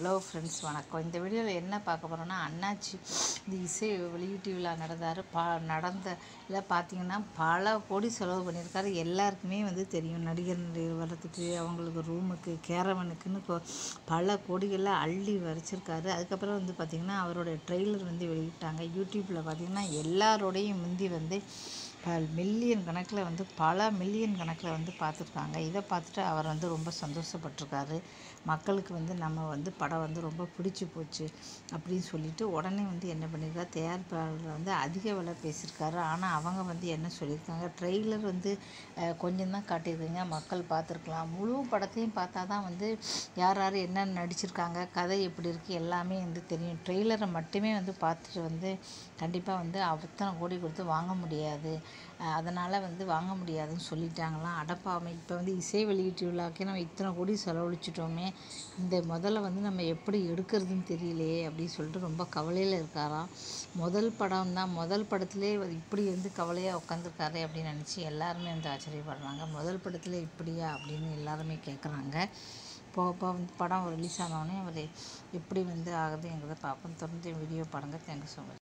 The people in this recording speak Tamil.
ஹலோ ஃப்ரெண்ட்ஸ் வணக்கம் இந்த வீடியோவில் என்ன பார்க்க போகிறோன்னா அண்ணாச்சி இந்த இசை வெளியீட்டு விழா நடந்தார் பா நடந்த இல்லை பார்த்தீங்கன்னா பல கோடி செலவு பண்ணியிருக்காரு எல்லாருக்குமே வந்து தெரியும் நடிகர் நடிகர் வர்றதுக்கு அவங்களுக்கு ரூமுக்கு கேரவனுக்குன்னு கொ- பல கோடிகளில் அள்ளி வரைச்சிருக்காரு அதுக்கப்புறம் வந்து பார்த்திங்கன்னா அவரோட ட்ரெய்லர் வந்து வெளியிட்டாங்க யூடியூப்பில் பார்த்திங்கன்னா எல்லாரோடையும் முந்தி வந்து மில்லியன் கணக்கில் வந்து பல மில்லியன் கணக்கில் வந்து பார்த்துருக்காங்க இதை பார்த்துட்டு அவர் வந்து ரொம்ப சந்தோஷப்பட்டிருக்காரு மக்களுக்கு வந்து நம்ம வந்து படம் வந்து ரொம்ப பிடிச்சி போச்சு அப்படின்னு சொல்லிட்டு உடனே வந்து என்ன பண்ணியிருக்காரு தயாரிப்பாளர் வந்து அதிக விலை பேசியிருக்காரு ஆனால் அவங்க வந்து என்ன சொல்லியிருக்காங்க ட்ரெய்லர் வந்து அஹ், கொஞ்சம் தான் காட்டியிருக்கீங்க மக்கள் பார்த்துருக்கலாம் முழு படத்தையும் பார்த்தா தான் வந்து யார் யார் என்னென்ன நடிச்சிருக்காங்க கதை எப்படி இருக்குது எல்லாமே வந்து தெரியும் ட்ரெய்லரை மட்டுமே வந்து பார்த்துட்டு வந்து கண்டிப்பாக வந்து அத்தனை கோடி கொடுத்து வாங்க முடியாது அதனால் வந்து வாங்க முடியாதுன்னு சொல்லிட்டாங்களாம் அடப்பாமை இப்போ வந்து இசை வெளியீட்டு விழாக்கே நம்ம இத்தனை கோடி செலவழிச்சிட்டோமே இந்த முதல்ல வந்து நம்ம எப்படி எடுக்கிறதுன்னு தெரியலையே அப்படின்னு சொல்லிட்டு ரொம்ப கவலையில் இருக்காராம் முதல் படம் தான் முதல் படத்திலே இவர் இப்படி வந்து கவலையாக உட்காந்துருக்காரு அப்படின்னு நினச்சி எல்லாருமே வந்து ஆச்சரியப்படுறாங்க முதல் படத்தில் இப்படியா அப்படின்னு எல்லாருமே கேட்குறாங்க போக போக வந்து படம் ரிலீஸ் ஆனோடனே அவர் எப்படி வந்து ஆகுதுங்கிறத பார்ப்போம் தொடர்ந்து வீடியோ பாருங்கள் தேங்க்யூ ஸோ மச்